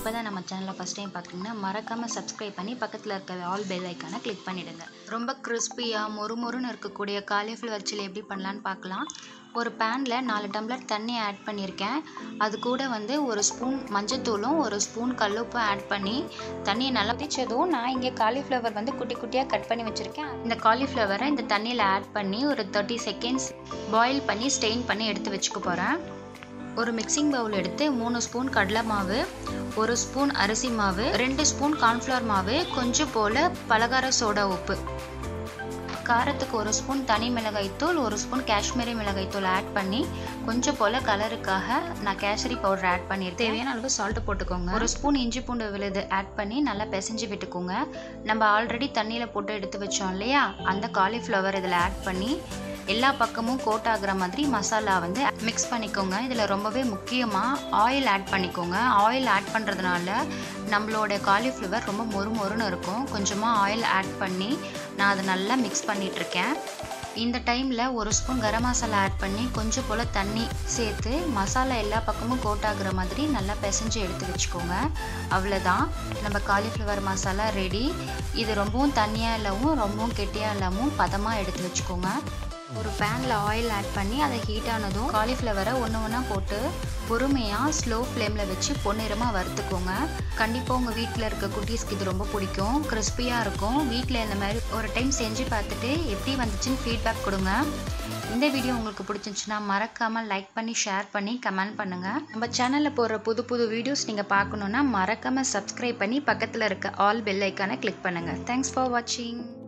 இப்போ தான் நம்ம சேனலை ஃபஸ்ட் டைம் பார்க்குறீங்கன்னா மறக்காமல் சப்ஸ்கிரைப் பண்ணி பக்கத்தில் இருக்க ஆல் பெல் ஐக்கானை கிளிக் பண்ணிவிடுங்க ரொம்ப கிறிஸ்பியாக மொறுமொறுன்னு இருக்கக்கூடிய காலிஃப்ளவர் சில்லி எப்படி பண்ணலான்னு பார்க்கலாம் ஒரு பேனில் நாலு டம்ளர் தண்ணி ஆட் பண்ணியிருக்கேன் அது கூட வந்து ஒரு ஸ்பூன் மஞ்சத்தூளும் ஒரு ஸ்பூன் கல்லுப்பும் ஆட் பண்ணி தண்ணியை நல்லா பிடிச்சதும் நான் இங்கே காலிஃப்ளவர் வந்து குட்டி குட்டியாக கட் பண்ணி வச்சுருக்கேன் இந்த காலிஃப்ளவரை இந்த தண்ணியில் ஆட் பண்ணி ஒரு தேர்ட்டி செகண்ட்ஸ் பாயில் பண்ணி ஸ்டெயின் பண்ணி எடுத்து வச்சுக்க போகிறேன் ஒரு மிக்சிங் பவுல் எடுத்து மூணு ஸ்பூன் கடலை மாவு ஒரு ஸ்பூன் அரிசி மாவு ரெண்டு ஸ்பூன் கார்ன்ஃப்ளவர் மாவு கொஞ்சம் போல் பலகார சோடா உப்பு காரத்துக்கு ஒரு ஸ்பூன் தனி மிளகாய்த்தூள் ஒரு ஸ்பூன் காஷ்மீரி மிளகாய்த்தூள் ஆட் பண்ணி கொஞ்சம் போல் கலருக்காக நான் கேசரி பவுடர் ஆட் பண்ணியிருக்கேன் தேவையான அளவு சால்ட்டு போட்டுக்கோங்க ஒரு ஸ்பூன் இஞ்சி பூண்டு விழுது ஆட் பண்ணி நல்லா பிசைஞ்சு விட்டுக்கோங்க நம்ம ஆல்ரெடி தண்ணியில் போட்டு எடுத்து வச்சோம் இல்லையா அந்த காலிஃப்ளவர் இதில் ஆட் பண்ணி எல்லா பக்கமும் கோட் ஆகுற மாதிரி மசாலா வந்து மிக்ஸ் பண்ணிக்கோங்க இதில் ரொம்பவே முக்கியமாக ஆயில் ஆட் பண்ணிக்கோங்க ஆயில் ஆட் பண்ணுறதுனால நம்மளோட காலிஃப்ளவர் ரொம்ப மொறு மொறுன்னு இருக்கும் கொஞ்சமாக ஆயில் ஆட் பண்ணி நான் அதை நல்லா மிக்ஸ் பண்ணிகிட்ருக்கேன் இந்த டைமில் ஒரு ஸ்பூன் கரம் மசாலா ஆட் பண்ணி கொஞ்சம் போல் தண்ணி சேர்த்து மசாலா எல்லா பக்கமும் கோட் ஆகுற மாதிரி நல்லா பிசைஞ்சு எடுத்து வச்சுக்கோங்க அவ்வளோதான் நம்ம காலிஃப்ளவர் மசாலா ரெடி இது ரொம்பவும் தண்ணியாக இல்லாமல் ரொம்பவும் கெட்டியாக இல்லாமல் பதமாக எடுத்து வச்சுக்கோங்க ஒரு பேனில் ஆயில் ஆட் பண்ணி அதை ஹீட் ஆனதும் காலிஃப்ளவரை ஒன்று ஒன்றா போட்டு பொறுமையாக ஸ்லோ ஃப்ளேமில் வச்சு பொன்னிறமாக வறுத்துக்கோங்க கண்டிப்பாக உங்கள் வீட்டில் இருக்க குட்டீஸ்க்கு இது ரொம்ப பிடிக்கும் கிறிஸ்பியாக இருக்கும் வீட்டில் இந்த மாதிரி ஒரு டைம் செஞ்சு பார்த்துட்டு எப்படி வந்துச்சுன்னு ஃபீட்பேக் கொடுங்க இந்த வீடியோ உங்களுக்கு பிடிச்சிருந்துச்சுன்னா மறக்காமல் லைக் பண்ணி ஷேர் பண்ணி கமெண்ட் பண்ணுங்கள் நம்ம சேனலில் போடுற புது புது வீடியோஸ் நீங்கள் பார்க்கணுன்னா மறக்காமல் சப்ஸ்கிரைப் பண்ணி பக்கத்தில் இருக்க ஆல் பெல் ஐக்கானை கிளிக் பண்ணுங்கள் தேங்க்ஸ் ஃபார் வாட்சிங்